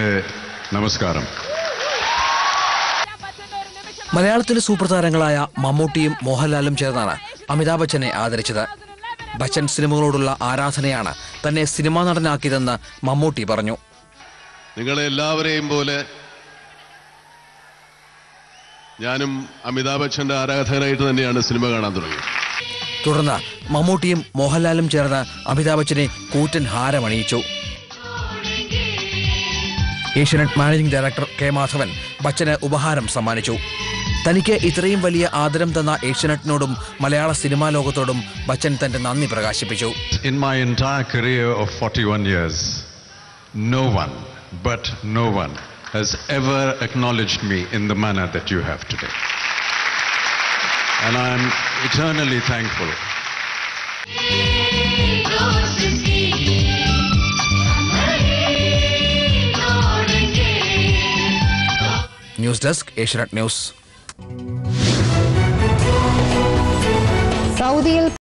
എൻ്റെ നമസ്കാരം മലയാളത്തിലെ സൂപ്പർ താരങ്ങളായ മമ്മൂട്ടിയും മോഹൻലാലും ചേർന്നാണ് അമിതാഭ് ബച്ചനെ ആദരിച്ചത് ബച്ചൻ സിനിമകളോടുള്ള ആരാധനയാണ് തന്നെ സിനിമാ നടനാക്കിയതെന്ന് മമ്മൂട്ടി പറഞ്ഞു നിങ്ങളെ എല്ലാവരെയും പോലെ ഞാനും അമിതാഭ് ബച്ചന്റെ ആരാധകനായിട്ട് തന്നെയാണ് സിനിമ കാണാൻ തുടങ്ങിയത് തുടർന്ന് മമ്മൂട്ടിയും മോഹൻലാലും ചേർന്ന് അമിതാഭ് ബച്ചനെ കൂറ്റൻ ഹാരമണിയിച്ചു Asianet managing director K Madhavan ബച്ചന് ഉപഹാരം സമ്മാനിച്ചു തനിക്ക് ഇത്രയും വലിയ ആദരം തന്ന ഏഷ്യനെറ്റിനോടും മലയാള സിനിമാ ലോകത്തോടും ബച്ചൻ തന്റെ നന്ദി പ്രകാശിപ്പിച്ചു In my entire career of 41 years, no one, but no one, has ever acknowledged me in the manner that you have today. And I am eternally thankful. News desk Asianet news സൗദിയിൽ